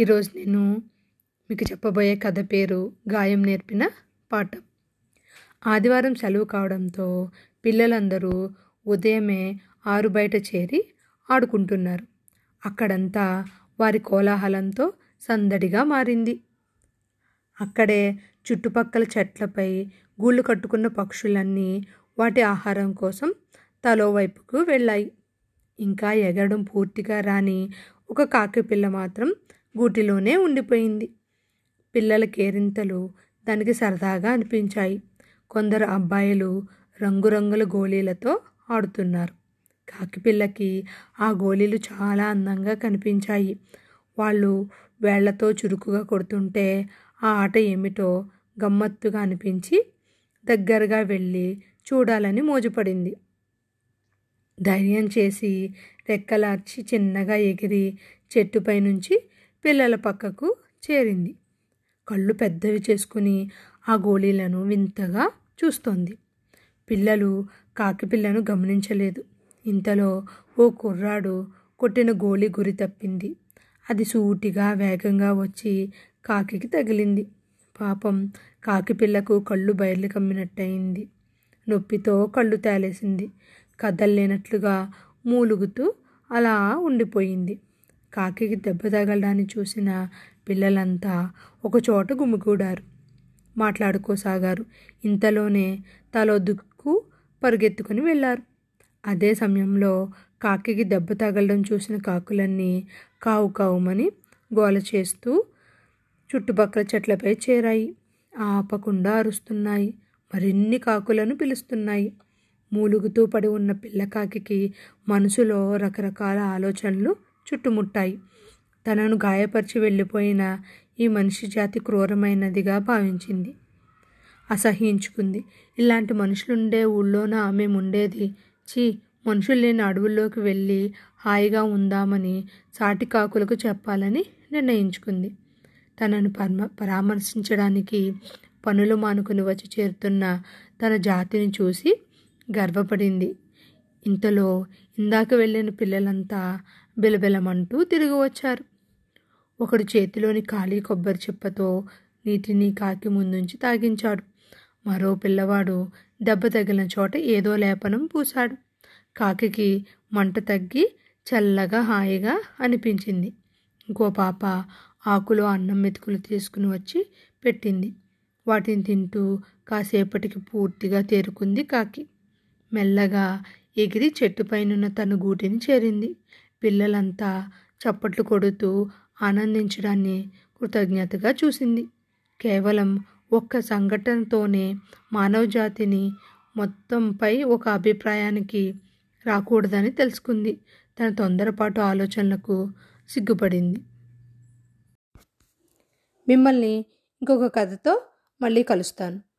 ఈరోజు నేను మీకు చెప్పబోయే కథ పేరు గాయం నేర్పిన పాఠం ఆదివారం సెలవు కావడంతో పిల్లలందరూ ఉదయమే ఆరు బయట చేరి ఆడుకుంటున్నారు అక్కడంతా వారి కోలాహలంతో సందడిగా మారింది అక్కడే చుట్టుపక్కల చెట్లపై గూళ్ళు కట్టుకున్న పక్షులన్నీ వాటి ఆహారం కోసం తలో వైపుకు వెళ్ళాయి ఇంకా ఎగరడం పూర్తిగా రాని ఒక కాకి పిల్ల మాత్రం గూటిలోనే ఉండిపోయింది పిల్లల కేరింతలు దానికి సరదాగా అనిపించాయి కొందరు అబ్బాయిలు రంగురంగుల గోళీలతో ఆడుతున్నారు కాకిపిల్లకి ఆ గోళీలు చాలా అందంగా కనిపించాయి వాళ్ళు వేళ్లతో చురుకుగా కొడుతుంటే ఆ ఆట ఏమిటో గమ్మత్తుగా అనిపించి దగ్గరగా వెళ్ళి చూడాలని మోజుపడింది ధైర్యం చేసి రెక్కలార్చి చిన్నగా ఎగిరి చెట్టుపై నుంచి పిల్లల పక్కకు చేరింది కళ్ళు పెద్దవి చేసుకుని ఆ గోళీలను వింతగా చూస్తోంది పిల్లలు కాకి పిల్లను గమనించలేదు ఇంతలో ఓ కుర్రాడు కొట్టిన గోళీ గురి తప్పింది అది సూటిగా వేగంగా వచ్చి కాకికి తగిలింది పాపం కాకి పిల్లకు కళ్ళు బయర్లు కమ్మినట్టయింది నొప్పితో కళ్ళు తేలేసింది కదల్లేనట్లుగా మూలుగుతూ అలా ఉండిపోయింది కాకికి దెబ్బ తగలడాన్ని చూసిన పిల్లలంతా ఒకచోట గుమిగూడారు మాట్లాడుకోసాగారు ఇంతలోనే తలో దుక్కు పరుగెత్తుకుని వెళ్ళారు అదే సమయంలో కాకికి దెబ్బ తగలడం చూసిన కాకులన్నీ కావు కావుమని గోల చేస్తూ చుట్టుపక్కల చెట్లపై చేరాయి ఆపకుండా అరుస్తున్నాయి మరిన్ని కాకులను పిలుస్తున్నాయి మూలుగుతూ పడి ఉన్న పిల్లకాకి మనసులో రకరకాల ఆలోచనలు చుట్టుముట్టాయి తనను గాయపరిచి వెళ్ళిపోయిన ఈ మనిషి జాతి క్రూరమైనదిగా భావించింది అసహించుకుంది ఇలాంటి మనుషులుండే ఊళ్ళోన మేము ఉండేది చీ మనుషులు లేని అడవుల్లోకి వెళ్ళి హాయిగా ఉందామని సాటి కాకులకు చెప్పాలని నిర్ణయించుకుంది తనను పరమ పరామర్శించడానికి పనులు మానుకుని వచ్చి చేరుతున్న తన జాతిని చూసి గర్వపడింది ఇంతలో ఇందాక వెళ్ళిన పిల్లలంతా బిలబిలమంటూ తిరిగి వచ్చారు ఒకడు చేతిలోని ఖాళీ కొబ్బరి చెప్పతో నీటిని కాకి ముందుంచి తాగించాడు మరో పిల్లవాడు దెబ్బ తగిలిన చోట ఏదో లేపనం పూశాడు కాకికి మంట తగ్గి చల్లగా హాయిగా అనిపించింది ఇంకో పాప ఆకులో అన్నం మెతుకులు తీసుకుని వచ్చి పెట్టింది వాటిని తింటూ కాసేపటికి పూర్తిగా తేరుకుంది కాకి మెల్లగా ఎగిరి చెట్టుపైనున్న తన గూటిని చేరింది పిల్లలంతా చప్పట్లు కొడుతూ ఆనందించడాన్ని కృతజ్ఞతగా చూసింది కేవలం ఒక్క సంఘటనతోనే మానవ జాతిని మొత్తంపై ఒక అభిప్రాయానికి రాకూడదని తెలుసుకుంది తన తొందరపాటు ఆలోచనలకు సిగ్గుపడింది మిమ్మల్ని ఇంకొక కథతో మళ్ళీ కలుస్తాను